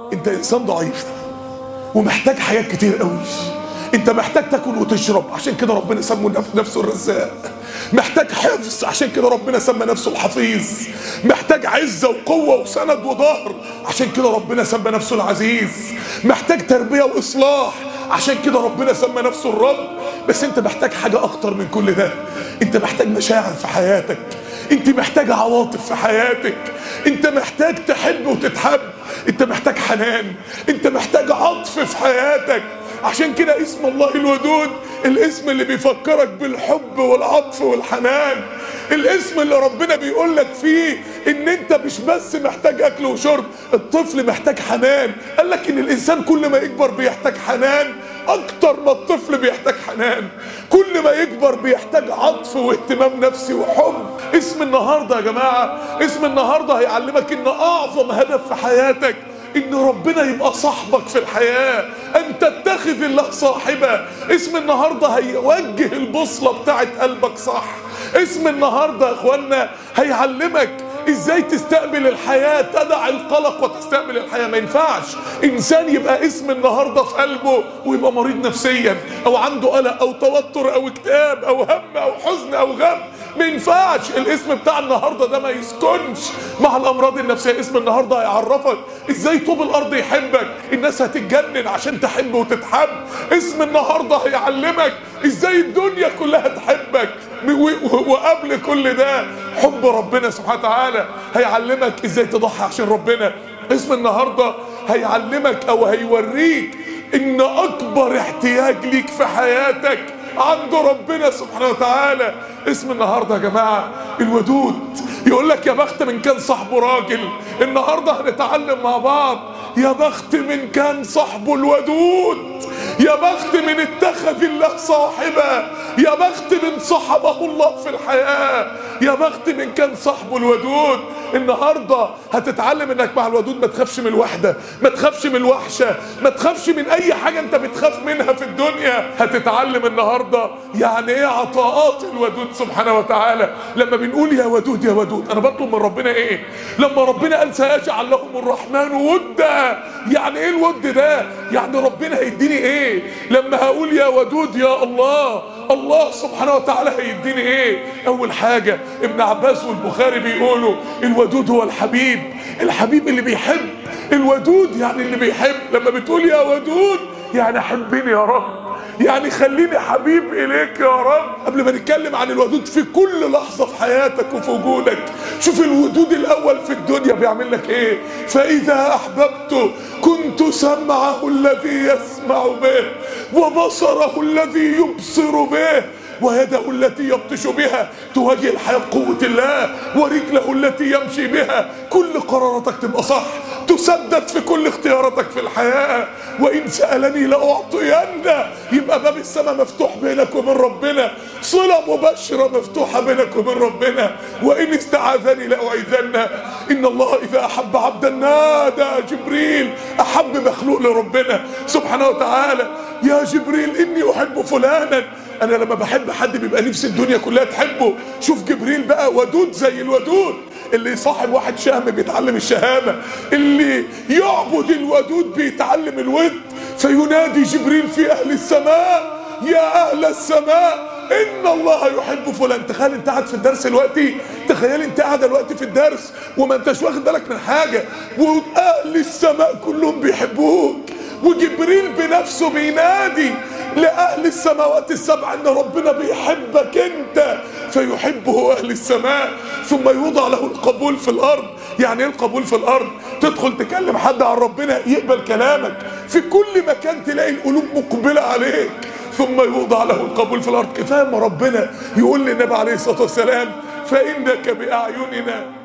انت انسان ضعيف ومحتاج حاجات كتير قوي انت محتاج تاكل وتشرب عشان كده ربنا سمى نفسه الرزاق محتاج حفظ عشان كده ربنا سمى نفسه الحفيظ محتاج عزة وقوة وسند وظهر عشان كده ربنا سمى نفسه العزيز محتاج تربية وإصلاح عشان كده ربنا سمى نفسه الرب بس انت محتاج حاجة أكتر من كل ده انت محتاج مشاعر في حياتك انت محتاج عواطف في حياتك انت محتاج تحب وتتحب انت محتاج حنان انت محتاج عطف في حياتك عشان كده اسم الله الودود الاسم اللي بيفكرك بالحب والعطف والحنان الاسم اللي ربنا بيقول لك فيه ان انت مش بس محتاج اكل وشرب الطفل محتاج حنان قال لك ان الانسان كل ما يكبر بيحتاج حنان اكتر ما الطفل بيحتاج حنان كل ما يكبر بيحتاج عطف واهتمام نفسي وحب اسم النهارده يا جماعه اسم النهارده هيعلمك ان اعظم هدف في حياتك ان ربنا يبقى صاحبك في الحياة ان تتخذ الله صاحبا اسم النهاردة هيوجه البوصلة بتاعت قلبك صح اسم النهاردة يا اخوانا هيعلمك ازاي تستقبل الحياة تدع القلق وتستقبل الحياة ما ينفعش انسان يبقى اسم النهاردة في قلبه ويبقى مريض نفسيا او عنده قلق او توتر او اكتئاب او هم او حزن او غم ما ينفعش الاسم بتاع النهارده ده ما يسكنش مع الامراض النفسيه اسم النهارده هيعرفك ازاي طوب الارض يحبك الناس هتتجنن عشان تحب وتتحب اسم النهارده هيعلمك ازاي الدنيا كلها تحبك وقبل كل ده حب ربنا سبحانه وتعالى هيعلمك ازاي تضحي عشان ربنا اسم النهارده هيعلمك او هيوريك ان اكبر احتياج ليك في حياتك عند ربنا سبحانه وتعالى اسم النهارده يا جماعه الودود يقول لك يا بخت من كان صاحبه راجل النهارده هنتعلم مع بعض يا بخت من كان صاحبه الودود يا بخت من اتخذ الله صاحبا يا بخت من صحبه الله في الحياه يا بخت من كان صاحبه الودود النهارده هتتعلم انك مع الودود ما تخافش من الوحده ما تخافش من الوحشه ما تخافش من اي حاجه انت بتخاف منها في الدنيا هتتعلم النهارده يعني ايه عطاءات الودود سبحانه وتعالى لما بنقول يا ودود يا ودود انا بطلب من ربنا ايه لما ربنا قال سيجعل لهم الرحمن ودا يعني ايه الود ده يعني ربنا هيديني ايه لما هقول يا ودود يا الله الله سبحانه وتعالى هيديني ايه اول حاجة ابن عباس والبخاري بيقولوا الودود هو الحبيب الحبيب اللي بيحب الودود يعني اللي بيحب لما بتقول يا ودود يعني حبني يا رب يعني خليني حبيب اليك يا رب قبل ما نتكلم عن الودود في كل لحظه في حياتك وفي وجودك شوف الودود الاول في الدنيا بيعمل لك ايه فاذا احببته كنت سمعه الذي يسمع به وبصره الذي يبصر به ويده التي يبطش بها تواجه الحياة بقوة الله ورجله التي يمشي بها كل قراراتك تبقى صح تسدد في كل اختياراتك في الحياة وإن سألني لأعطينه يبقى باب السماء مفتوح بينك وبين ربنا صلة مباشرة مفتوحة بينك وبين ربنا وإن استعاذني لأعيذنه إن الله إذا أحب عبدا نادى جبريل أحب مخلوق لربنا سبحانه وتعالى يا جبريل إني أحب فلانا انا لما بحب حد بيبقى نفسي الدنيا كلها تحبه شوف جبريل بقى ودود زي الودود اللي صاحب واحد شهم بيتعلم الشهامة اللي يعبد الودود بيتعلم الود فينادي جبريل في اهل السماء يا اهل السماء ان الله يحب فلان تخيل انت قاعد في الدرس دلوقتي تخيل انت قاعد دلوقتي في الدرس وما انتش واخد بالك من حاجه واهل السماء كلهم بيحبوك وجبريل بنفسه بينادي لأهل السماوات السبع أن ربنا بيحبك أنت فيحبه أهل السماء ثم يوضع له القبول في الأرض يعني إيه القبول في الأرض تدخل تكلم حد عن ربنا يقبل كلامك في كل مكان تلاقي القلوب مقبلة عليك ثم يوضع له القبول في الأرض كفاية ما ربنا يقول للنبي عليه الصلاة والسلام فإنك بأعيننا